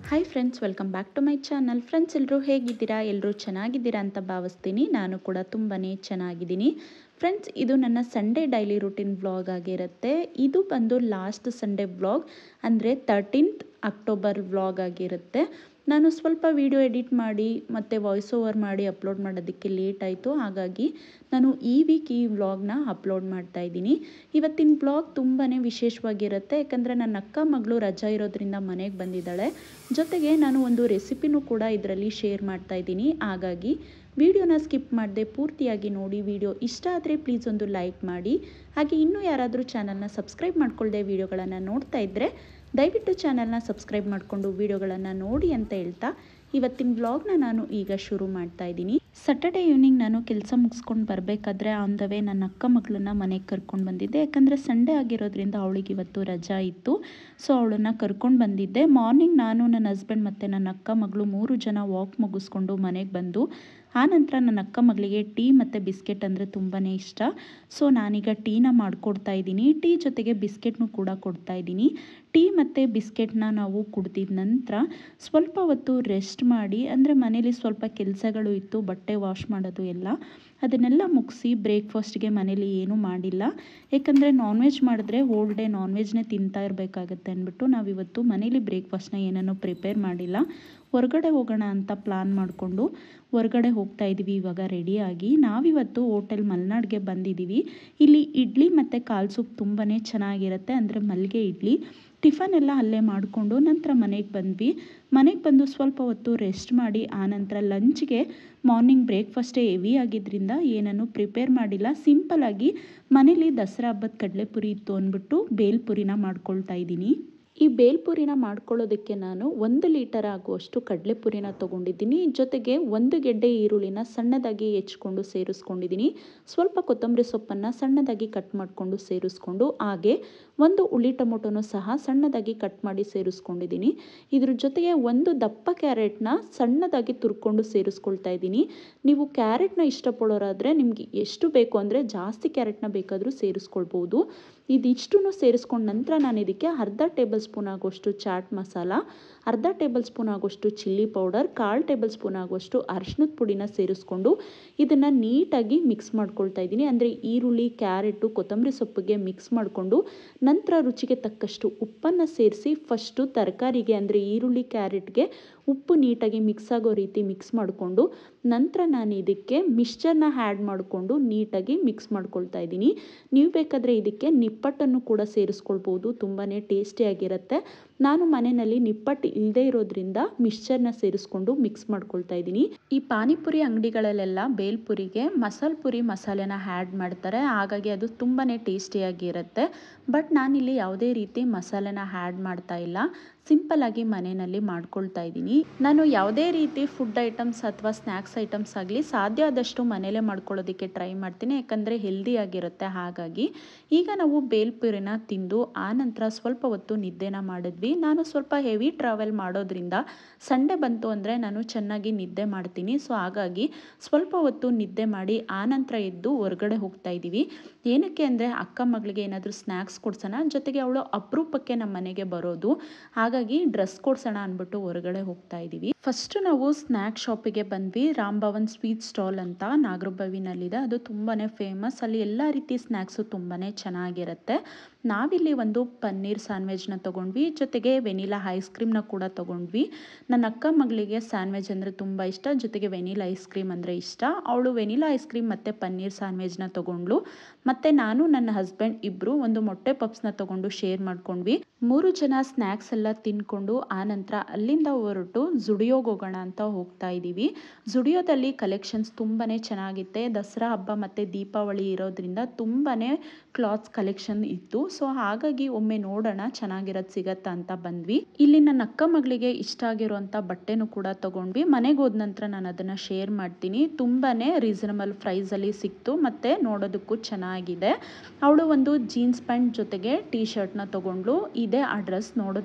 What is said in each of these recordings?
hi friends welcome back to my channel friends ಎಲ್ಲರೂ ಹೇಗಿದ್ದೀರಾ ಎಲ್ಲರೂ ಚೆನ್ನಾಗಿದ್ದೀರಾ ಅಂತ ಭಾವಿಸ್ತೀನಿ ನಾನು ಕೂಡ ತುಂಬಾ ಚೆನ್ನಾಗಿದ್ದೀನಿ ಫ್ರೆಂಡ್ಸ್ ಇದು ನನ್ನ ಸಂಡೇ ಡೈಲಿ ರೂಟೀನ್ ವ್ಲಾಗ್ ಆಗಿರುತ್ತೆ ಇದು ಬಂದು ಲಾಸ್ಟ್ ಸಂಡೇ ವ್ಲಾಗ್ ಅಂದರೆ ತರ್ಟೀನ್ತ್ ಅಕ್ಟೋಬರ್ ವ್ಲಾಗ್ ಆಗಿರುತ್ತೆ ನಾನು ಸ್ವಲ್ಪ ವಿಡಿಯೋ ಎಡಿಟ್ ಮಾಡಿ ಮತ್ತು ವಾಯ್ಸ್ ಓವರ್ ಮಾಡಿ ಅಪ್ಲೋಡ್ ಮಾಡೋದಕ್ಕೆ ಲೇಟ್ ಆಯಿತು ಹಾಗಾಗಿ ನಾನು ಈ ವೀಕ್ ಈ ವ್ಲಾಗ್ನ ಅಪ್ಲೋಡ್ ಮಾಡ್ತಾ ಇದ್ದೀನಿ ಇವತ್ತಿನ ವ್ಲಾಗ್ ತುಂಬಾ ವಿಶೇಷವಾಗಿರುತ್ತೆ ಯಾಕಂದರೆ ನನ್ನ ಅಕ್ಕ ಮಗಳು ರಜಾ ಇರೋದ್ರಿಂದ ಮನೆಗೆ ಬಂದಿದ್ದಾಳೆ ಜೊತೆಗೆ ನಾನು ಒಂದು ರೆಸಿಪಿನೂ ಕೂಡ ಇದರಲ್ಲಿ ಶೇರ್ ಮಾಡ್ತಾ ಇದ್ದೀನಿ ಹಾಗಾಗಿ ವಿಡಿಯೋನ ಸ್ಕಿಪ್ ಮಾಡದೆ ಪೂರ್ತಿಯಾಗಿ ನೋಡಿ ವಿಡಿಯೋ ಇಷ್ಟ ಆದರೆ ಪ್ಲೀಸ್ ಒಂದು ಲೈಕ್ ಮಾಡಿ ಹಾಗೆ ಇನ್ನೂ ಯಾರಾದರೂ ಚಾನಲ್ನ ಸಬ್ಸ್ಕ್ರೈಬ್ ಮಾಡ್ಕೊಳ್ಳದೆ ವಿಡಿಯೋಗಳನ್ನು ನೋಡ್ತಾ ಇದ್ದರೆ ದಯವಿಟ್ಟು ಚಾನಲ್ನ ಸಬ್ಸ್ಕ್ರೈಬ್ ಮಾಡಿಕೊಂಡು ವಿಡಿಯೋಗಳನ್ನು ನೋಡಿ ಅಂತ ಹೇಳ್ತಾ ಇವತ್ತಿನ ವ್ಲಾಗ್ನ ನಾನು ಈಗ ಶುರು ಮಾಡ್ತಾ ಇದ್ದೀನಿ ಸಟರ್ಡೇ ಈವ್ನಿಂಗ್ ನಾನು ಕೆಲಸ ಮುಗಿಸ್ಕೊಂಡು ಬರಬೇಕಾದ್ರೆ ಆನ್ ದ ವೇ ನನ್ನ ಅಕ್ಕ ಮಗಳನ್ನ ಮನೆಗೆ ಕರ್ಕೊಂಡು ಬಂದಿದ್ದೆ ಯಾಕಂದರೆ ಸಂಡೇ ಆಗಿರೋದ್ರಿಂದ ಅವಳಿಗೆ ಇವತ್ತು ರಜಾ ಇತ್ತು ಸೊ ಅವಳನ್ನು ಕರ್ಕೊಂಡು ಬಂದಿದ್ದೆ ಮಾರ್ನಿಂಗ್ ನಾನು ನನ್ನ ಹಸ್ಬೆಂಡ್ ಮತ್ತು ನನ್ನ ಅಕ್ಕ ಮಗಳು ಮೂರು ಜನ ವಾಕ್ ಮುಗಿಸ್ಕೊಂಡು ಮನೆಗೆ ಬಂದು ಆನಂತರ ನನ್ನ ಅಕ್ಕ ಮಗಳಿಗೆ ಟೀ ಮತ್ತು ಬಿಸ್ಕೆಟ್ ಅಂದರೆ ತುಂಬಾ ಇಷ್ಟ ಸೊ ನಾನೀಗ ಟೀನ ಮಾಡಿಕೊಡ್ತಾ ಇದ್ದೀನಿ ಟೀ ಜೊತೆಗೆ ಬಿಸ್ಕೆಟ್ನು ಕೂಡ ಕೊಡ್ತಾ ಇದ್ದೀನಿ ಟೀ ಮತ್ತು ಬಿಸ್ಕೆಟ್ನ ನಾವು ಕುಡ್ದಿದ ನಂತರ ಸ್ವಲ್ಪ ಹೊತ್ತು ರೆಸ್ಟ್ ಮಾಡಿ ಅಂದರೆ ಮನೇಲಿ ಸ್ವಲ್ಪ ಕೆಲಸಗಳು ಇತ್ತು ಬಟ್ಟೆ ವಾಶ್ ಮಾಡೋದು ಎಲ್ಲ ಅದನ್ನೆಲ್ಲ ಮುಗಿಸಿ ಬ್ರೇಕ್ಫಾಸ್ಟ್ಗೆ ಮನೇಲಿ ಏನೂ ಮಾಡಿಲ್ಲ ಯಾಕಂದರೆ ನಾನ್ ವೆಜ್ ಮಾಡಿದ್ರೆ ಹೋಲ್ ಡೇ ನಾನ್ ವೆಜ್ನೇ ತಿಂತಾ ಇರಬೇಕಾಗತ್ತೆ ಅಂದ್ಬಿಟ್ಟು ನಾವಿವತ್ತು ಮನೇಲಿ ಬ್ರೇಕ್ಫಾಸ್ಟ್ನ ಏನನ್ನು ಪ್ರಿಪೇರ್ ಮಾಡಿಲ್ಲ ಹೊರಗಡೆ ಹೋಗೋಣ ಅಂತ ಪ್ಲಾನ್ ಮಾಡಿಕೊಂಡು ಹೊರಗಡೆ ಹೋಗ್ತಾ ಇದ್ದೀವಿ ಇವಾಗ ರೆಡಿಯಾಗಿ ನಾವಿವತ್ತು ಹೋಟೆಲ್ ಮಲೆನಾಡ್ಗೆ ಬಂದಿದ್ದೀವಿ ಇಲ್ಲಿ ಇಡ್ಲಿ ಮತ್ತು ಕಾಲು ಸೂಪ್ ತುಂಬಾ ಚೆನ್ನಾಗಿರುತ್ತೆ ಅಂದರೆ ಮಲ್ಲಿಗೆ ಇಡ್ಲಿ ಟಿಫನ್ ಎಲ್ಲ ಅಲ್ಲೇ ಮಾಡಿಕೊಂಡು ನಂತರ ಮನೆಗೆ ಬಂದ್ವಿ ಮನೆಗೆ ಬಂದು ಸ್ವಲ್ಪ ಹೊತ್ತು ರೆಸ್ಟ್ ಮಾಡಿ ಆನಂತರ ಲಂಚ್ಗೆ ಮಾರ್ನಿಂಗ್ ಬ್ರೇಕ್ಫಾಸ್ಟೇ ಹೆವಿ ಆಗಿದ್ದರಿಂದ ಏನನ್ನು ಪ್ರಿಪೇರ್ ಮಾಡಿಲ್ಲ ಸಿಂಪಲಾಗಿ ಮನೇಲಿ ದಸರಾ ಹಬ್ಬದ ಕಡಲೆಪುರಿ ಇತ್ತು ಅಂದ್ಬಿಟ್ಟು ಬೇಲ್ಪುರಿನ ಮಾಡ್ಕೊಳ್ತಾ ಇದ್ದೀನಿ ಈ ಬೇಲ್ಪುರಿನ ಮಾಡ್ಕೊಳ್ಳೋದಕ್ಕೆ ನಾನು ಒಂದು ಲೀಟರ್ ಆಗುವಷ್ಟು ಕಡಲೆಪುರಿನ ತೊಗೊಂಡಿದ್ದೀನಿ ಜೊತೆಗೆ ಒಂದು ಗೆಡ್ಡೆ ಈರುಳ್ಳಿನ ಸಣ್ಣದಾಗಿ ಹೆಚ್ಕೊಂಡು ಸೇರಿಸ್ಕೊಂಡಿದ್ದೀನಿ ಸ್ವಲ್ಪ ಕೊತ್ತಂಬರಿ ಸೊಪ್ಪನ್ನು ಸಣ್ಣದಾಗಿ ಕಟ್ ಮಾಡಿಕೊಂಡು ಸೇರಿಸ್ಕೊಂಡು ಹಾಗೆ ಒಂದು ಉಳ್ಳಿ ಟೊಮೊಟೊನೂ ಸಹ ಸಣ್ಣದಾಗಿ ಕಟ್ ಮಾಡಿ ಸೇರಿಸ್ಕೊಂಡಿದ್ದೀನಿ ಇದ್ರ ಜೊತೆಗೆ ಒಂದು ದಪ್ಪ ಕ್ಯಾರೆಟ್ನ ಸಣ್ಣದಾಗಿ ತುರ್ಕೊಂಡು ಸೇರಿಸ್ಕೊಳ್ತಾ ಇದ್ದೀನಿ ನೀವು ಕ್ಯಾರೆಟ್ನ ಇಷ್ಟಪಡೋರಾದರೆ ನಿಮಗೆ ಎಷ್ಟು ಬೇಕು ಅಂದರೆ ಜಾಸ್ತಿ ಕ್ಯಾರೆಟ್ನ ಬೇಕಾದರೂ ಸೇರಿಸ್ಕೊಳ್ಬೋದು ಇದಿಷ್ಟು ಸೇರಿಸ್ಕೊಂಡ ನಂತರ ನಾನು ಇದಕ್ಕೆ ಅರ್ಧ ಟೇಬಲ್ ಸ್ಪೂನ್ ಆಗುವಷ್ಟು ಚಾಟ್ ಮಸಾಲ ಅರ್ಧ ಟೇಬಲ್ ಸ್ಪೂನ್ ಆಗುವಷ್ಟು ಚಿಲ್ಲಿ ಪೌಡರ್ ಕಾಲು ಟೇಬಲ್ ಸ್ಪೂನ್ ಆಗುವಷ್ಟು ಅರಿಶಿನದ ಪುಡಿನ ಸೇರಿಸ್ಕೊಂಡು ಇದನ್ನು ನೀಟಾಗಿ ಮಿಕ್ಸ್ ಮಾಡ್ಕೊಳ್ತಾ ಇದ್ದೀನಿ ಅಂದರೆ ಈರುಳ್ಳಿ ಕ್ಯಾರೆಟು ಕೊತ್ತಂಬರಿ ಸೊಪ್ಪಿಗೆ ಮಿಕ್ಸ್ ಮಾಡಿಕೊಂಡು ನಂತರ ರುಚಿಗೆ ತಕ್ಕಷ್ಟು ಉಪ್ಪನ್ನು ಸೇರಿಸಿ ಫಸ್ಟು ತರಕಾರಿಗೆ ಅಂದರೆ ಈರುಳ್ಳಿ ಕ್ಯಾರೆಟ್ಗೆ ಉಪ್ಪು ನೀಟಾಗಿ ಮಿಕ್ಸ್ ಆಗೋ ರೀತಿ ಮಿಕ್ಸ್ ಮಾಡಿಕೊಂಡು ನಂತರ ನಾನು ಇದಕ್ಕೆ ಮಿಕ್ಸ್ಚರ್ನ ಆ್ಯಡ್ ಮಾಡಿಕೊಂಡು ನೀಟಾಗಿ ಮಿಕ್ಸ್ ಮಾಡ್ಕೊಳ್ತಾ ಇದ್ದೀನಿ ನೀವು ಬೇಕಾದರೆ ಇದಕ್ಕೆ ನಿಪ್ಪಟ್ಟನ್ನು ಕೂಡ ಸೇರಿಸ್ಕೊಳ್ಬೋದು ತುಂಬಾ ಟೇಸ್ಟಿಯಾಗಿರುತ್ತೆ ನಾನು ಮನೆಯಲ್ಲಿ ನಿಪ್ಪಟ್ಟು ಇಲ್ಲದೆ ಇರೋದ್ರಿಂದ ಮಿಕ್ಸ್ಚರ್ನ ಸೇರಿಸ್ಕೊಂಡು ಮಿಕ್ಸ್ ಮಾಡ್ಕೊಳ್ತಾ ಇದ್ದೀನಿ ಈ ಪಾನಿಪುರಿ ಅಂಗಡಿಗಳಲ್ಲೆಲ್ಲ ಬೇಲ್ಪುರಿಗೆ ಮಸಾಲ ಪುರಿ ಮಸಾಲೆನ ಆ್ಯಡ್ ಮಾಡ್ತಾರೆ ಹಾಗಾಗಿ ಅದು ತುಂಬಾ ಟೇಸ್ಟಿಯಾಗಿರುತ್ತೆ ಬಟ್ ನಾನಿಲ್ಲಿ ಯಾವುದೇ ರೀತಿ ಮಸಾಲೆನ ಆ್ಯಡ್ ಮಾಡ್ತಾ ಇಲ್ಲ ಸಿಂಪಲ್ಲಾಗಿ ಮನೆಯಲ್ಲಿ ಮಾಡ್ಕೊಳ್ತಾ ಇದ್ದೀನಿ ನಾನು ಯಾವುದೇ ರೀತಿ ಫುಡ್ ಐಟಮ್ಸ್ ಅಥವಾ ಸ್ನ್ಯಾಕ್ಸ್ ಐಟಮ್ಸ್ ಆಗಲಿ ಸಾಧ್ಯ ಆದಷ್ಟು ಮನೇಲೇ ಮಾಡ್ಕೊಳ್ಳೋದಕ್ಕೆ ಟ್ರೈ ಮಾಡ್ತೀನಿ ಯಾಕಂದರೆ ಹೆಲ್ದಿಯಾಗಿರುತ್ತೆ ಹಾಗಾಗಿ ಈಗ ನಾವು ಬೇಲ್ಪುರಿನ ತಿಂದು ಆನಂತರ ಸ್ವಲ್ಪ ಹೊತ್ತು ನಿದ್ದೆನ ಮಾಡಿದ್ವಿ ನಾನು ಸ್ವಲ್ಪ ಹೆವಿ ಟ್ರಾವೆಲ್ ಮಾಡೋದ್ರಿಂದ ಸಂಡೇ ಬಂತು ಅಂದರೆ ನಾನು ಚೆನ್ನಾಗಿ ನಿದ್ದೆ ಮಾಡ್ತೀನಿ ಸೊ ಹಾಗಾಗಿ ಸ್ವಲ್ಪ ಹೊತ್ತು ನಿದ್ದೆ ಮಾಡಿ ಆನಂತರ ಎದ್ದು ಹೊರಗಡೆ ಹೋಗ್ತಾ ಇದ್ದೀವಿ ಏನಕ್ಕೆ ಅಂದರೆ ಅಕ್ಕ ಮಗಳಿಗೆ ಏನಾದರೂ ಸ್ನ್ಯಾಕ್ಸ್ ಕೊಡ್ಸೋಣ ಜೊತೆಗೆ ಅವಳು ಅಪರೂಪಕ್ಕೆ ನಮ್ಮ ಮನೆಗೆ ಬರೋದು ಹಾಗಾಗಿ ಡ್ರೆಸ್ ಕೊಡ್ಸೋಣ ಅಂದ್ಬಿಟ್ಟು ಹೊರಗಡೆ ಹೋಗ್ತಾ ಇದ್ದೀವಿ ಫಸ್ಟ್ ನಾವು ಸ್ನ್ಯಾಕ್ ಶಾಪಿಗೆ ಬಂದ್ವಿ ರಾಮ್ಭವನ್ ಸ್ವೀಟ್ ಸ್ಟಾಲ್ ಅಂತ ನಾಗರಬಾವಿನಲ್ಲಿದೆ ಅದು ತುಂಬಾ ಫೇಮಸ್ ಅಲ್ಲಿ ಎಲ್ಲ ರೀತಿ ಸ್ನ್ಯಾಕ್ಸು ತುಂಬಾ ಚೆನ್ನಾಗಿರುತ್ತೆ ನಾವಿಲ್ಲಿ ಒಂದು ಪನ್ನೀರ್ ಸ್ಯಾಂಡ್ವಿಚ್ನ ತೊಗೊಂಡ್ವಿ ಜೊತೆಗೆ ವೆನಿಲಾ ಐಸ್ ಕ್ರೀಮ್ನ ಕೂಡ ತೊಗೊಂಡ್ವಿ ನನ್ನ ಅಕ್ಕ ಮಗಳಿಗೆ ಸ್ಯಾಂಡ್ವಿಚ್ ಅಂದರೆ ತುಂಬ ಇಷ್ಟ ಜೊತೆಗೆ ವೆನಿಲಾ ಐಸ್ ಕ್ರೀಮ್ ಅಂದರೆ ಇಷ್ಟ ಅವಳು ವೆನಿಲಾ ಐಸ್ ಕ್ರೀಮ್ ಮತ್ತು ಪನ್ನೀರ್ ಸ್ಯಾಂಡ್ವಿಚ್ನ ತೊಗೊಂಡ್ಳು ಮತ್ತು ನಾನು ನನ್ನ ಹಸ್ಬೆಂಡ್ ಇಬ್ಬರು ಒಂದು ಮೊಟ್ಟೆ ಪಪ್ಸ್ನ ತೊಗೊಂಡು ಶೇರ್ ಮಾಡ್ಕೊಂಡ್ವಿ ಮೂರು ಜನ ಸ್ನ್ಯಾಕ್ಸ್ ಎಲ್ಲ ತಿನ್ಕೊಂಡು ಆನಂತರ ಅಲ್ಲಿಂದ ಹೊರಟು ಜುಡಿಯೋಗೆ ಹೋಗೋಣ ಅಂತ ಹೋಗ್ತಾ ಇದ್ದೀವಿ ಜುಡಿಯೋದಲ್ಲಿ ಕಲೆಕ್ಷನ್ಸ್ ತುಂಬಾ ಚೆನ್ನಾಗಿತ್ತೆ ದಸರಾ ಹಬ್ಬ ಮತ್ತು ದೀಪಾವಳಿ ಇರೋದ್ರಿಂದ ತುಂಬಾ ಕ್ಲಾತ್ಸ್ ಕಲೆಕ್ಷನ್ ಇತ್ತು ಸೊ ಹಾಗಾಗಿ ಒಮ್ಮೆ ನೋಡೋಣ ಚೆನ್ನಾಗಿರೋದು ಸಿಗತ್ತಾ ಅಂತ ಬಂದ್ವಿ ಇಲ್ಲಿ ನನ್ನ ಅಕ್ಕ ಮಗಳಿಗೆ ಇಷ್ಟ ಆಗಿರುವಂಥ ಬಟ್ಟೆನೂ ಕೂಡ ತಗೊಂಡ್ವಿ ಮನೆಗೆ ಹೋದ ನಂತರ ನಾನು ಅದನ್ನು ಶೇರ್ ಮಾಡ್ತೀನಿ ತುಂಬಾ ರೀಸನಬಲ್ ಪ್ರೈಸಲ್ಲಿ ಸಿಕ್ತು ಮತ್ತು ನೋಡೋದಕ್ಕೂ ಚೆನ್ನಾಗಿದೆ ಅವಳು ಒಂದು ಜೀನ್ಸ್ ಪ್ಯಾಂಟ್ ಜೊತೆಗೆ ಟೀ ಶರ್ಟ್ನ ತೊಗೊಂಡ್ಳು ಇದೇ ಆ ಡ್ರೆಸ್ ನೋಡೋದಕ್ಕೆ ತುಂಬಾ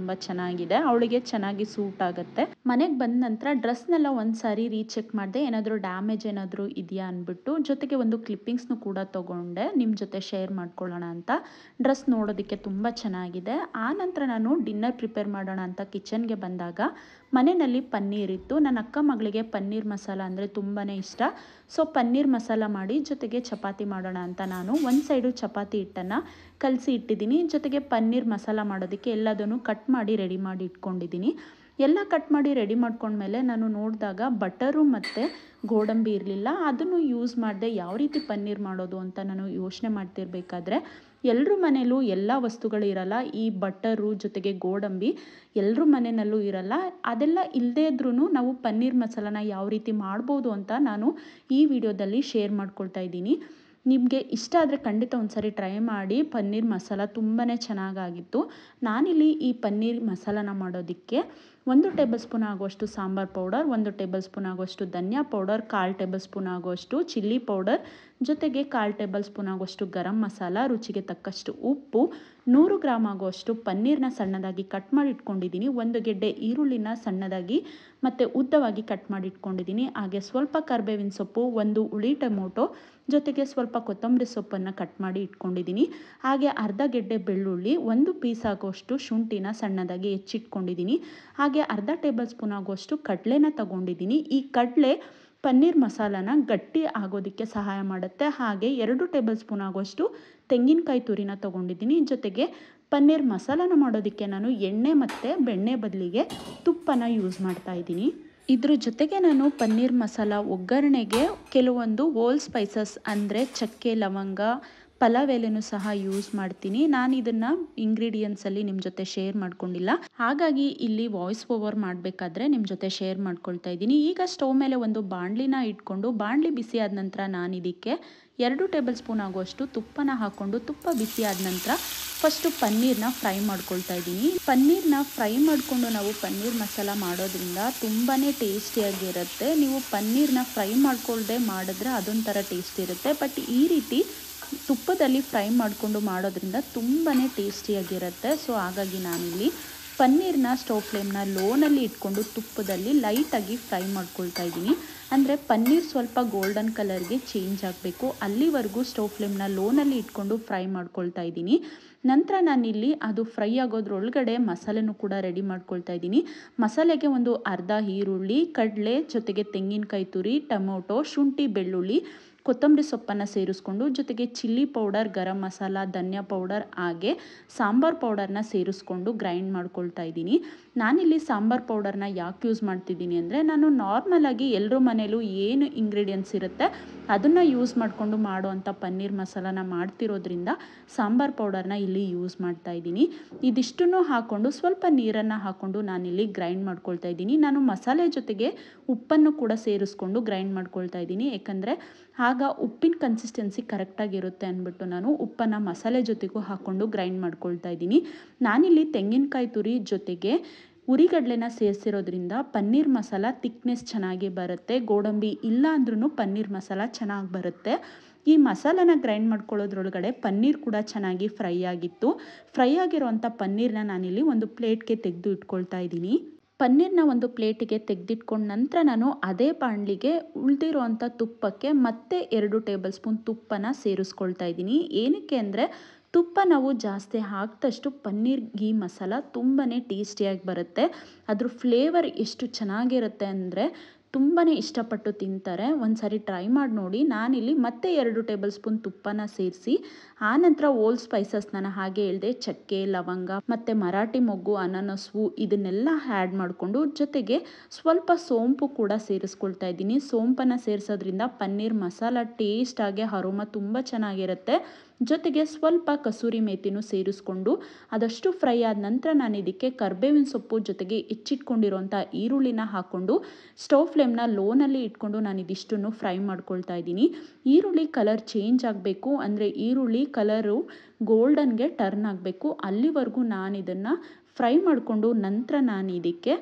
ತುಂಬ ಚೆನ್ನಾಗಿದೆ ಅವಳಿಗೆ ಚೆನ್ನಾಗಿ ಸೂಟ್ ಆಗುತ್ತೆ ಮನೆಗೆ ಬಂದ ನಂತರ ಡ್ರೆಸ್ನೆಲ್ಲ ಒಂದು ಸಾರಿ ರೀಚೆಕ್ ಮಾಡಿದೆ ಏನಾದರೂ ಡ್ಯಾಮೇಜ್ ಏನಾದರೂ ಇದೆಯಾ ಅಂದ್ಬಿಟ್ಟು ಜೊತೆಗೆ ಒಂದು ಕ್ಲಿಪ್ಪಿಂಗ್ಸ್ನು ಕೂಡ ತೊಗೊಂಡೆ ನಿಮ್ಮ ಜೊತೆ ಶೇರ್ ಮಾಡ್ಕೊಳ್ಳೋಣ ಅಂತ ಡ್ರೆಸ್ ನೋಡೋದಕ್ಕೆ ತುಂಬ ಚೆನ್ನಾಗಿದೆ ಆ ನಂತರ ನಾನು ಡಿನ್ನರ್ ಪ್ರಿಪೇರ್ ಮಾಡೋಣ ಅಂತ ಕಿಚನ್ಗೆ ಬಂದಾಗ ಮನೆಯಲ್ಲಿ ಪನ್ನೀರ್ ಇತ್ತು ನನ್ನ ಅಕ್ಕ ಮಗಳಿಗೆ ಪನ್ನೀರ್ ಮಸಾಲ ಅಂದರೆ ತುಂಬಾ ಇಷ್ಟ ಸೊ ಪನ್ನೀರ್ ಮಸಾಲ ಮಾಡಿ ಜೊತೆಗೆ ಚಪಾತಿ ಮಾಡೋಣ ಅಂತ ನಾನು ಒಂದು ಸೈಡು ಚಪಾತಿ ಹಿಟ್ಟನ್ನು ಕಲಸಿ ಇಟ್ಟಿದ್ದೀನಿ ಜೊತೆಗೆ ಪನ್ನೀರ್ ಮಸಾಲ ಮಾಡೋದಕ್ಕೆ ಎಲ್ಲದನ್ನು ಕಟ್ ಮಾಡಿ ರೆಡಿ ಮಾಡಿ ಇಟ್ಕೊಂಡಿದ್ದೀನಿ ಎಲ್ಲ ಕಟ್ ಮಾಡಿ ರೆಡಿ ಮಾಡ್ಕೊಂಡ್ಮೇಲೆ ನಾನು ನೋಡಿದಾಗ ಬಟರು ಮತ್ತು ಗೋಡಂಬಿ ಇರಲಿಲ್ಲ ಅದನ್ನು ಯೂಸ್ ಮಾಡಿದೆ ಯಾವ ರೀತಿ ಪನ್ನೀರ್ ಮಾಡೋದು ಅಂತ ನಾನು ಯೋಚನೆ ಮಾಡ್ತಿರ್ಬೇಕಾದ್ರೆ ಎಲ್ಲರ ಮನೇಲೂ ಎಲ್ಲ ವಸ್ತುಗಳು ಇರಲ್ಲ ಈ ಬಟರು ಜೊತೆಗೆ ಗೋಡಂಬಿ ಎಲ್ಲರ ಮನೆಯಲ್ಲೂ ಇರಲ್ಲ ಅದೆಲ್ಲ ಇಲ್ಲದೇ ಇದ್ರೂ ನಾವು ಪನ್ನೀರ್ ಮಸಾಲಾನ ಯಾವ ರೀತಿ ಮಾಡ್ಬೋದು ಅಂತ ನಾನು ಈ ವಿಡಿಯೋದಲ್ಲಿ ಶೇರ್ ಮಾಡ್ಕೊಳ್ತಾ ಇದ್ದೀನಿ ನಿಮಗೆ ಇಷ್ಟ ಆದರೆ ಖಂಡಿತ ಒಂದ್ಸರಿ ಟ್ರೈ ಮಾಡಿ ಪನ್ನೀರ್ ಮಸಾಲ ತುಂಬಾ ಚೆನ್ನಾಗಾಗಿತ್ತು ನಾನಿಲ್ಲಿ ಈ ಪನ್ನೀರ್ ಮಸಾಲಾನ ಮಾಡೋದಕ್ಕೆ ಒಂದು ಟೇಬಲ್ ಸ್ಪೂನ್ ಆಗುವಷ್ಟು ಸಾಂಬಾರ್ ಪೌಡರ್ ಒಂದು ಟೇಬಲ್ ಸ್ಪೂನ್ ಆಗುವಷ್ಟು ಧನಿಯಾ ಪೌಡರ್ ಕಾಲು ಟೇಬಲ್ ಸ್ಪೂನ್ ಆಗುವಷ್ಟು ಚಿಲ್ಲಿ ಪೌಡರ್ ಜೊತೆಗೆ ಕಾಲು ಟೇಬಲ್ ಸ್ಪೂನ್ ಆಗುವಷ್ಟು ಗರಂ ಮಸಾಲ ರುಚಿಗೆ ತಕ್ಕಷ್ಟು ಉಪ್ಪು ನೂರು ಗ್ರಾಮ್ ಆಗುವಷ್ಟು ಪನ್ನೀರ್ನ ಸಣ್ಣದಾಗಿ ಕಟ್ ಮಾಡಿ ಇಟ್ಕೊಂಡಿದ್ದೀನಿ ಒಂದು ಗೆಡ್ಡೆ ಈರುಳ್ಳಿನ ಸಣ್ಣದಾಗಿ ಮತ್ತು ಉದ್ದವಾಗಿ ಕಟ್ ಮಾಡಿ ಇಟ್ಕೊಂಡಿದ್ದೀನಿ ಹಾಗೆ ಸ್ವಲ್ಪ ಕರ್ಬೇವಿನ ಸೊಪ್ಪು ಒಂದು ಉಳಿ ಟೊಮೊಟೊ ಜೊತೆಗೆ ಸ್ವಲ್ಪ ಕೊತ್ತಂಬರಿ ಸೊಪ್ಪನ್ನು ಕಟ್ ಮಾಡಿ ಇಟ್ಕೊಂಡಿದ್ದೀನಿ ಹಾಗೆ ಅರ್ಧ ಗೆಡ್ಡೆ ಬೆಳ್ಳುಳ್ಳಿ ಒಂದು ಪೀಸ್ ಆಗುವಷ್ಟು ಶುಂಠಿನ ಸಣ್ಣದಾಗಿ ಹೆಚ್ಚಿಟ್ಕೊಂಡಿದ್ದೀನಿ ಹಾಗೆ ಅರ್ಧ ಟೇಬಲ್ ಸ್ಪೂನ್ ಆಗುವಷ್ಟು ಕಡಲೆನ ತಗೊಂಡಿದ್ದೀನಿ ಈ ಕಡಲೆ ಪನ್ನೀರ್ ಮಸಾಲಾನ ಗಟ್ಟಿ ಆಗೋದಕ್ಕೆ ಸಹಾಯ ಮಾಡುತ್ತೆ ಹಾಗೆ ಎರಡು ಟೇಬಲ್ ಸ್ಪೂನ್ ಆಗುವಷ್ಟು ತೆಂಗಿನಕಾಯಿ ತುರಿನ ತೊಗೊಂಡಿದ್ದೀನಿ ಜೊತೆಗೆ ಪನ್ನೀರ್ ಮಸಾಲಾನ ಮಾಡೋದಕ್ಕೆ ನಾನು ಎಣ್ಣೆ ಮತ್ತು ಬೆಣ್ಣೆ ಬದಲಿಗೆ ತುಪ್ಪನ ಯೂಸ್ ಮಾಡ್ತಾ ಇದ್ದೀನಿ ಇದ್ರ ಜೊತೆಗೆ ನಾನು ಪನ್ನೀರ್ ಮಸಾಲ ಒಗ್ಗರಣೆಗೆ ಕೆಲವೊಂದು ಹೋಲ್ ಸ್ಪೈಸಸ್ ಅಂದರೆ ಚಕ್ಕೆ ಲವಂಗ ಪಲಾವ್ ಎಲೆನೂ ಸಹ ಯೂಸ್ ಮಾಡ್ತೀನಿ ನಾನು ಇದನ್ನು ಇಂಗ್ರೀಡಿಯೆಂಟ್ಸಲ್ಲಿ ನಿಮ್ಮ ಜೊತೆ ಶೇರ್ ಮಾಡ್ಕೊಂಡಿಲ್ಲ ಹಾಗಾಗಿ ಇಲ್ಲಿ ವಾಯ್ಸ್ ಓವರ್ ಮಾಡಬೇಕಾದ್ರೆ ನಿಮ್ಮ ಜೊತೆ ಶೇರ್ ಮಾಡ್ಕೊಳ್ತಾ ಇದ್ದೀನಿ ಈಗ ಸ್ಟವ್ ಮೇಲೆ ಒಂದು ಬಾಣಲಿನ ಇಟ್ಕೊಂಡು ಬಾಣಲಿ ಬಿಸಿ ಆದ ನಂತರ ನಾನು ಇದಕ್ಕೆ ಎರಡು ಟೇಬಲ್ ಸ್ಪೂನ್ ಆಗುವಷ್ಟು ತುಪ್ಪನ ಹಾಕ್ಕೊಂಡು ತುಪ್ಪ ಬಿಸಿ ಆದ ನಂತರ ಫಸ್ಟು ಪನ್ನೀರ್ನ ಫ್ರೈ ಮಾಡ್ಕೊಳ್ತಾ ಇದ್ದೀನಿ ಪನ್ನೀರ್ನ ಫ್ರೈ ಮಾಡಿಕೊಂಡು ನಾವು ಪನ್ನೀರ್ ಮಸಾಲ ಮಾಡೋದ್ರಿಂದ ತುಂಬಾ ಟೇಸ್ಟಿಯಾಗಿರುತ್ತೆ ನೀವು ಪನ್ನೀರ್ನ ಫ್ರೈ ಮಾಡ್ಕೊಳ್ದೆ ಮಾಡಿದ್ರೆ ಅದೊಂಥರ ಟೇಸ್ಟ್ ಇರುತ್ತೆ ಬಟ್ ಈ ರೀತಿ ತುಪ್ಪದಲ್ಲಿ ಫ್ರೈ ಮಾಡಿಕೊಂಡು ಮಾಡೋದ್ರಿಂದ ತುಂಬಾ ಟೇಸ್ಟಿಯಾಗಿರುತ್ತೆ ಸೊ ಹಾಗಾಗಿ ನಾನಿಲ್ಲಿ ಪನ್ನೀರ್ನ ಸ್ಟವ್ ಫ್ಲೇಮ್ನ ಲೋನಲ್ಲಿ ಇಟ್ಕೊಂಡು ತುಪ್ಪದಲ್ಲಿ ಲೈಟಾಗಿ ಫ್ರೈ ಮಾಡ್ಕೊಳ್ತಾ ಇದ್ದೀನಿ ಅಂದರೆ ಪನ್ನೀರ್ ಸ್ವಲ್ಪ ಗೋಲ್ಡನ್ ಕಲರ್ಗೆ ಚೇಂಜ್ ಆಗಬೇಕು ಅಲ್ಲಿವರೆಗೂ ಸ್ಟವ್ ಫ್ಲೇಮ್ನ ಲೋನಲ್ಲಿ ಇಟ್ಕೊಂಡು ಫ್ರೈ ಮಾಡ್ಕೊಳ್ತಾ ಇದ್ದೀನಿ ನಂತರ ನಾನಿಲ್ಲಿ ಅದು ಫ್ರೈ ಆಗೋದ್ರೊಳಗಡೆ ಮಸಾಲೆನೂ ಕೂಡ ರೆಡಿ ಮಾಡ್ಕೊಳ್ತಾ ಇದ್ದೀನಿ ಮಸಾಲೆಗೆ ಒಂದು ಅರ್ಧ ಈರುಳ್ಳಿ ಕಡಲೆ ಜೊತೆಗೆ ತೆಂಗಿನಕಾಯಿ ತುರಿ ಟೊಮೊಟೊ ಶುಂಠಿ ಬೆಳ್ಳುಳ್ಳಿ ಕೊತ್ತಂಬರಿ ಸೊಪ್ಪನ್ನು ಸೇರಿಸ್ಕೊಂಡು ಜೊತೆಗೆ ಚಿಲ್ಲಿ ಪೌಡರ್ ಗರಂ ಮಸಾಲ ಧನಿಯಾ ಪೌಡರ್ ಹಾಗೆ ಸಾಂಬಾರ್ ಪೌಡರ್ನ ಸೇರಿಸ್ಕೊಂಡು ಗ್ರೈಂಡ್ ಮಾಡ್ಕೊಳ್ತಾ ಇದ್ದೀನಿ ನಾನಿಲ್ಲಿ ಸಾಂಬಾರ್ ಪೌಡರ್ನ ಯಾಕೆ ಯೂಸ್ ಮಾಡ್ತಿದ್ದೀನಿ ಅಂದರೆ ನಾನು ನಾರ್ಮಲಾಗಿ ಎಲ್ಲರ ಮನೇಲೂ ಏನು ಇಂಗ್ರೀಡಿಯೆಂಟ್ಸ್ ಇರುತ್ತೆ ಅದನ್ನು ಯೂಸ್ ಮಾಡಿಕೊಂಡು ಮಾಡುವಂಥ ಪನ್ನೀರ್ ಮಸಾಲಾನ ಮಾಡ್ತಿರೋದ್ರಿಂದ ಸಾಂಬಾರ್ ಪೌಡರ್ನ ಇಲ್ಲಿ ಯೂಸ್ ಮಾಡ್ತಾ ಇದ್ದೀನಿ ಇದಿಷ್ಟನ್ನು ಹಾಕ್ಕೊಂಡು ಸ್ವಲ್ಪ ನೀರನ್ನು ಹಾಕ್ಕೊಂಡು ನಾನಿಲ್ಲಿ ಗ್ರೈಂಡ್ ಮಾಡ್ಕೊಳ್ತಾ ಇದ್ದೀನಿ ನಾನು ಮಸಾಲೆ ಜೊತೆಗೆ ಉಪ್ಪನ್ನು ಕೂಡ ಸೇರಿಸ್ಕೊಂಡು ಗ್ರೈಂಡ್ ಮಾಡ್ಕೊಳ್ತಾ ಇದ್ದೀನಿ ಯಾಕಂದರೆ ಆಗ ಉಪ್ಪಿನ ಕನ್ಸಿಸ್ಟೆನ್ಸಿ ಕರೆಕ್ಟಾಗಿರುತ್ತೆ ಅಂದ್ಬಿಟ್ಟು ನಾನು ಉಪ್ಪನ್ನು ಮಸಾಲೆ ಜೊತೆಗೂ ಹಾಕ್ಕೊಂಡು ಗ್ರೈಂಡ್ ಮಾಡ್ಕೊಳ್ತಾ ಇದ್ದೀನಿ ನಾನಿಲ್ಲಿ ತೆಂಗಿನಕಾಯಿ ತುರಿ ಜೊತೆಗೆ ಉರಿಗಡಲೆನ ಸೇರಿಸಿರೋದ್ರಿಂದ ಪನ್ನೀರ್ ಮಸಾಲ ತಿಕ್ನೆಸ್ ಚೆನ್ನಾಗಿ ಬರುತ್ತೆ ಗೋಡಂಬಿ ಇಲ್ಲ ಅಂದ್ರೂ ಪನ್ನೀರ್ ಮಸಾಲ ಚೆನ್ನಾಗಿ ಬರುತ್ತೆ ಈ ಮಸಾಲನ ಗ್ರೈಂಡ್ ಮಾಡ್ಕೊಳ್ಳೋದ್ರೊಳಗಡೆ ಪನ್ನೀರ್ ಕೂಡ ಚೆನ್ನಾಗಿ ಫ್ರೈ ಆಗಿತ್ತು ಫ್ರೈ ಆಗಿರೋವಂಥ ಪನ್ನೀರ್ನ ನಾನಿಲ್ಲಿ ಒಂದು ಪ್ಲೇಟ್ಗೆ ತೆಗೆದು ಇಟ್ಕೊಳ್ತಾ ಇದ್ದೀನಿ ಪನ್ನೀರ್ನ ಒಂದು ಪ್ಲೇಟಿಗೆ ತೆಗೆದಿಟ್ಕೊಂಡ ನಂತರ ನಾನು ಅದೇ ಬಾಣಲಿಗೆ ಉಳಿದಿರೋವಂಥ ತುಪ್ಪಕ್ಕೆ ಮತ್ತೆ ಎರಡು ಟೇಬಲ್ ಸ್ಪೂನ್ ತುಪ್ಪನ ಸೇರಿಸ್ಕೊಳ್ತಾ ಇದ್ದೀನಿ ಏನಕ್ಕೆ ಅಂದರೆ ತುಪ್ಪ ನಾವು ಜಾಸ್ತಿ ಹಾಕಿದಷ್ಟು ಪನ್ನೀರ್ ಗೀ ಮಸಾಲ ತುಂಬಾ ಟೇಸ್ಟಿಯಾಗಿ ಬರುತ್ತೆ ಅದ್ರ ಫ್ಲೇವರ್ ಎಷ್ಟು ಚೆನ್ನಾಗಿರುತ್ತೆ ಅಂದರೆ ತುಂಬಾ ಇಷ್ಟಪಟ್ಟು ತಿಂತಾರೆ ಒಂದು ಸಾರಿ ಟ್ರೈ ಮಾಡಿ ನೋಡಿ ನಾನಿಲ್ಲಿ ಮತ್ತೆ ಎರಡು ಟೇಬಲ್ ಸ್ಪೂನ್ ತುಪ್ಪನ ಸೇರಿಸಿ ಆನಂತರ ಓಲ್ ಸ್ಪೈಸಸ್ ನಾನು ಹಾಗೆ ಹೇಳಿದೆ ಚಕ್ಕೆ ಲವಂಗ ಮತ್ತು ಮರಾಠಿ ಮೊಗ್ಗು ಅನಾನಸ್ವು ಇದನ್ನೆಲ್ಲ ಆ್ಯಡ್ ಮಾಡಿಕೊಂಡು ಜೊತೆಗೆ ಸ್ವಲ್ಪ ಸೋಂಪು ಕೂಡ ಸೇರಿಸ್ಕೊಳ್ತಾ ಇದ್ದೀನಿ ಸೋಂಪನ್ನು ಸೇರಿಸೋದ್ರಿಂದ ಪನ್ನೀರ್ ಮಸಾಲ ಟೇಸ್ಟಾಗಿ ಅರೋಮ ತುಂಬ ಚೆನ್ನಾಗಿರುತ್ತೆ ಜೊತೆಗೆ ಸ್ವಲ್ಪ ಕಸೂರಿ ಮೇಥಿನೂ ಸೇರಿಸ್ಕೊಂಡು ಅದಷ್ಟು ಫ್ರೈ ಆದ ನಂತರ ನಾನು ಇದಕ್ಕೆ ಕರ್ಬೇವಿನ ಸೊಪ್ಪು ಜೊತೆಗೆ ಹೆಚ್ಚಿಟ್ಕೊಂಡಿರೋಂಥ ಈರುಳ್ಳಿನ ಹಾಕ್ಕೊಂಡು ಸ್ಟವ್ ಫ್ಲೇಮ್ನ ಲೋನಲ್ಲಿ ಇಟ್ಕೊಂಡು ನಾನು ಇದಿಷ್ಟನ್ನು ಫ್ರೈ ಮಾಡ್ಕೊಳ್ತಾ ಇದ್ದೀನಿ ಈರುಳ್ಳಿ ಕಲರ್ ಚೇಂಜ್ ಆಗಬೇಕು ಅಂದರೆ ಈರುಳ್ಳಿ ಕಲರು ಗೋಲ್ಡನ್ಗೆ ಟರ್ನ್ ಆಗಬೇಕು ಅಲ್ಲಿವರೆಗೂ ನಾನು ಇದನ್ನು ಫ್ರೈ ಮಾಡಿಕೊಂಡು ನಂತರ ನಾನು ಇದಕ್ಕೆ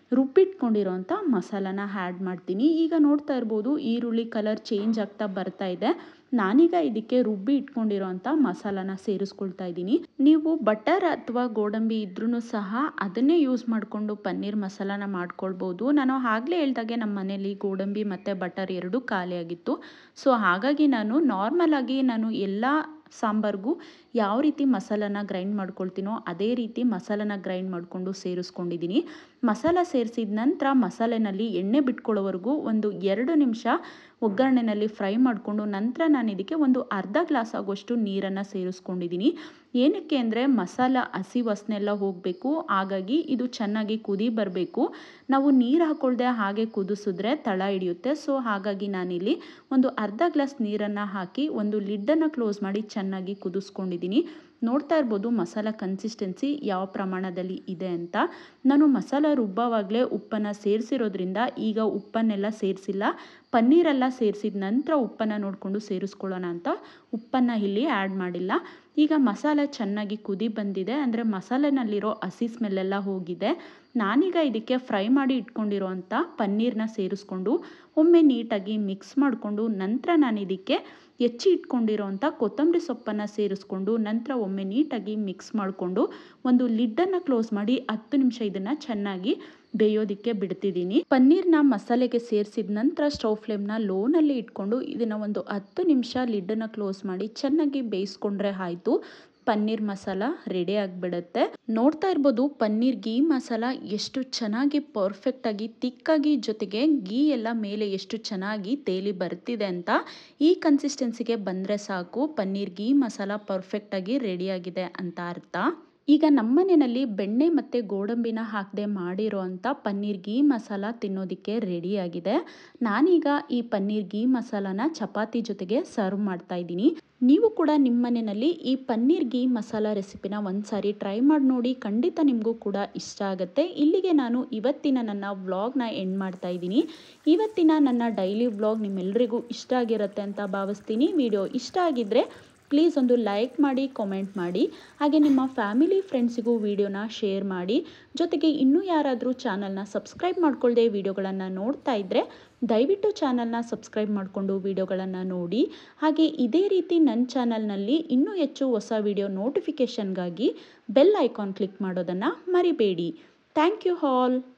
ರುಬ್ಬಿಟ್ಕೊಂಡಿರೋಂಥ ಮಸಾಲಾನ ಆ್ಯಡ್ ಮಾಡ್ತೀನಿ ಈಗ ನೋಡ್ತಾ ಇರ್ಬೋದು ಈರುಳ್ಳಿ ಕಲರ್ ಚೇಂಜ್ ಆಗ್ತಾ ಬರ್ತಾ ಇದೆ ನಾನೀಗ ಇದಕ್ಕೆ ರುಬ್ಬಿ ಇಟ್ಕೊಂಡಿರೋಂಥ ಮಸಾಲಾನ ಸೇರಿಸ್ಕೊಳ್ತಾ ಇದ್ದೀನಿ ನೀವು ಬಟರ್ ಅಥವಾ ಗೋಡಂಬಿ ಇದ್ರೂ ಸಹ ಅದನ್ನೇ ಯೂಸ್ ಮಾಡಿಕೊಂಡು ಪನ್ನೀರ್ ಮಸಾಲಾನ ಮಾಡ್ಕೊಳ್ಬೋದು ನಾನು ಆಗಲೇ ಹೇಳ್ದಾಗೆ ನಮ್ಮ ಮನೇಲಿ ಗೋಡಂಬಿ ಮತ್ತು ಬಟರ್ ಎರಡೂ ಖಾಲಿಯಾಗಿತ್ತು ಸೊ ಹಾಗಾಗಿ ನಾನು ನಾರ್ಮಲ್ ಆಗಿ ನಾನು ಎಲ್ಲ ಸಾಂಬಾರ್ಗೂ ಯಾವ ರೀತಿ ಮಸಾಲಾನ ಗ್ರೈಂಡ್ ಮಾಡ್ಕೊಳ್ತೀನೋ ಅದೇ ರೀತಿ ಮಸಾಲಾನ ಗ್ರೈಂಡ್ ಮಾಡಿಕೊಂಡು ಸೇರಿಸ್ಕೊಂಡಿದ್ದೀನಿ ಮಸಾಲ ಸೇರಿಸಿದ ನಂತರ ಮಸಾಲೆನಲ್ಲಿ ಎಣ್ಣೆ ಬಿಟ್ಕೊಳ್ಳೋವರೆಗೂ ಒಂದು ಎರಡು ನಿಮಿಷ ಒಗ್ಗರಣೆನಲ್ಲಿ ಫ್ರೈ ಮಾಡಿಕೊಂಡು ನಂತರ ನಾನು ಇದಕ್ಕೆ ಒಂದು ಅರ್ಧ ಗ್ಲಾಸ್ ಆಗೋಷ್ಟು ನೀರನ್ನು ಸೇರಿಸ್ಕೊಂಡಿದ್ದೀನಿ ಏನಕ್ಕೆ ಅಂದರೆ ಮಸಾಲ ಹಸಿ ವಾಸನೆಲ್ಲ ಹೋಗಬೇಕು ಹಾಗಾಗಿ ಇದು ಚೆನ್ನಾಗಿ ಕುದಿ ಬರಬೇಕು ನಾವು ನೀರು ಹಾಕ್ಕೊಳ್ದೆ ಹಾಗೆ ಕುದಿಸಿದ್ರೆ ತಳ ಹಿಡಿಯುತ್ತೆ ಸೊ ಹಾಗಾಗಿ ನಾನಿಲ್ಲಿ ಒಂದು ಅರ್ಧ ಗ್ಲಾಸ್ ನೀರನ್ನು ಹಾಕಿ ಒಂದು ಲಿಡ್ಡನ್ನು ಕ್ಲೋಸ್ ಮಾಡಿ ಚೆನ್ನಾಗಿ ಕುದಿಸ್ಕೊಂಡಿದ್ದೀನಿ ನೋಡ್ತಾ ಇರ್ಬೋದು ಮಸಾಲ ಕನ್ಸಿಸ್ಟೆನ್ಸಿ ಯಾವ ಪ್ರಮಾಣದಲ್ಲಿ ಇದೆ ಅಂತ ನಾನು ಮಸಾಲ ರುಬ್ಬವಾಗಲೇ ಉಪ್ಪನ್ನು ಸೇರಿಸಿರೋದ್ರಿಂದ ಈಗ ಉಪ್ಪನ್ನೆಲ್ಲ ಸೇರಿಸಿಲ್ಲ ಪನ್ನೀರೆಲ್ಲ ಸೇರಿಸಿದ ನಂತರ ಉಪ್ಪನ್ನು ನೋಡಿಕೊಂಡು ಸೇರಿಸ್ಕೊಳ್ಳೋಣ ಅಂತ ಉಪ್ಪನ್ನು ಇಲ್ಲಿ ಆ್ಯಡ್ ಮಾಡಿಲ್ಲ ಈಗ ಮಸಾಲ ಚೆನ್ನಾಗಿ ಕುದಿ ಬಂದಿದೆ ಅಂದರೆ ಮಸಾಲೆನಲ್ಲಿರೋ ಹಸಿ ಸ್ಮೆಲ್ಲೆಲ್ಲ ಹೋಗಿದೆ ನಾನೀಗ ಇದಕ್ಕೆ ಫ್ರೈ ಮಾಡಿ ಇಟ್ಕೊಂಡಿರೋ ಅಂಥ ಪನ್ನೀರನ್ನ ಸೇರಿಸ್ಕೊಂಡು ಒಮ್ಮೆ ನೀಟಾಗಿ ಮಿಕ್ಸ್ ಮಾಡಿಕೊಂಡು ನಂತರ ನಾನು ಇದಕ್ಕೆ ಹೆಚ್ಚಿ ಇಟ್ಕೊಂಡಿರೋಂಥ ಕೊತ್ತಂಬರಿ ಸೊಪ್ಪನ್ನು ಸೇರಿಸ್ಕೊಂಡು ನಂತರ ಒಮ್ಮೆ ನೀಟಾಗಿ ಮಿಕ್ಸ್ ಮಾಡಿಕೊಂಡು ಒಂದು ಲಿಡ್ಡನ್ನು ಕ್ಲೋಸ್ ಮಾಡಿ ಹತ್ತು ನಿಮಿಷ ಇದನ್ನು ಚೆನ್ನಾಗಿ ಬೇಯೋದಕ್ಕೆ ಬಿಡ್ತಿದ್ದೀನಿ ಪನ್ನೀರ್ನ ಮಸಾಲೆಗೆ ಸೇರಿಸಿದ ನಂತರ ಸ್ಟವ್ ಫ್ಲೇಮ್ನ ಲೋನಲ್ಲಿ ಇಟ್ಕೊಂಡು ಇದನ್ನು ಒಂದು ಹತ್ತು ನಿಮಿಷ ಲಿಡ್ಡನ್ನು ಕ್ಲೋಸ್ ಮಾಡಿ ಚೆನ್ನಾಗಿ ಬೇಯಿಸ್ಕೊಂಡ್ರೆ ಆಯಿತು ಪನ್ನೀರ್ ಮಸಾಲ ರೆಡಿ ಆಗಿಬಿಡುತ್ತೆ ನೋಡ್ತಾ ಇರ್ಬೋದು ಪನ್ನೀರ್ ಗೀ ಮಸಾಲ ಎಷ್ಟು ಚೆನ್ನಾಗಿ ಪರ್ಫೆಕ್ಟಾಗಿ ತಿಕ್ಕಾಗಿ ಜೊತೆಗೆ ಗೀ ಎಲ್ಲ ಮೇಲೆ ಎಷ್ಟು ಚೆನ್ನಾಗಿ ತೇಲಿ ಬರ್ತಿದೆ ಅಂತ ಈ ಕನ್ಸಿಸ್ಟೆನ್ಸಿಗೆ ಬಂದರೆ ಸಾಕು ಪನ್ನೀರ್ ಗೀ ಮಸಾಲ ಪರ್ಫೆಕ್ಟಾಗಿ ರೆಡಿಯಾಗಿದೆ ಅಂತ ಅರ್ಥ ಈಗ ನಮ್ಮನೆಯಲ್ಲಿ ಬೆಣ್ಣೆ ಮತ್ತು ಗೋಡಂಬಿನ ಹಾಕದೆ ಮಾಡಿರೋ ಅಂಥ ಪನ್ನೀರ್ ಗೀ ಮಸಾಲ ತಿನ್ನೋದಕ್ಕೆ ರೆಡಿಯಾಗಿದೆ ನಾನೀಗ ಈ ಪನ್ನೀರ್ ಗೀ ಮಸಾಲಾನ ಚಪಾತಿ ಜೊತೆಗೆ ಸರ್ವ್ ಮಾಡ್ತಾ ಇದ್ದೀನಿ ನೀವು ಕೂಡ ನಿಮ್ಮ ಮನೆಯಲ್ಲಿ ಈ ಪನ್ನೀರ್ ಗೀ ಮಸಾಲ ರೆಸಿಪಿನ ಒಂದು ಸಾರಿ ಟ್ರೈ ಮಾಡಿ ನೋಡಿ ಖಂಡಿತ ನಿಮಗೂ ಕೂಡ ಇಷ್ಟ ಆಗುತ್ತೆ ಇಲ್ಲಿಗೆ ನಾನು ಇವತ್ತಿನ ನನ್ನ ವ್ಲಾಗ್ನ ಎಂಡ್ ಮಾಡ್ತಾ ಇದ್ದೀನಿ ಇವತ್ತಿನ ನನ್ನ ಡೈಲಿ ವ್ಲಾಗ್ ನಿಮ್ಮೆಲ್ಲರಿಗೂ ಇಷ್ಟ ಆಗಿರುತ್ತೆ ಅಂತ ಭಾವಿಸ್ತೀನಿ ವಿಡಿಯೋ ಇಷ್ಟ ಆಗಿದ್ದರೆ ಪ್ಲೀಸ್ ಒಂದು ಲೈಕ್ ಮಾಡಿ ಕಾಮೆಂಟ್ ಮಾಡಿ ಹಾಗೆ ನಿಮ್ಮ ಫ್ಯಾಮಿಲಿ ಫ್ರೆಂಡ್ಸಿಗೂ ವಿಡಿಯೋನ ಶೇರ್ ಮಾಡಿ ಜೊತೆಗೆ ಇನ್ನೂ ಯಾರಾದರೂ ಚಾನಲ್ನ ಸಬ್ಸ್ಕ್ರೈಬ್ ಮಾಡ್ಕೊಳ್ಳದೆ ವಿಡಿಯೋಗಳನ್ನು ನೋಡ್ತಾ ಇದ್ದರೆ ದಯವಿಟ್ಟು ಚಾನಲ್ನ ಸಬ್ಸ್ಕ್ರೈಬ್ ಮಾಡಿಕೊಂಡು ವಿಡಿಯೋಗಳನ್ನು ನೋಡಿ ಹಾಗೆ ಇದೇ ರೀತಿ ನನ್ನ ಚಾನಲ್ನಲ್ಲಿ ಇನ್ನೂ ಹೆಚ್ಚು ಹೊಸ ವಿಡಿಯೋ ನೋಟಿಫಿಕೇಷನ್ಗಾಗಿ ಬೆಲ್ ಐಕಾನ್ ಕ್ಲಿಕ್ ಮಾಡೋದನ್ನು ಮರಿಬೇಡಿ ಥ್ಯಾಂಕ್ ಯು ಆಲ್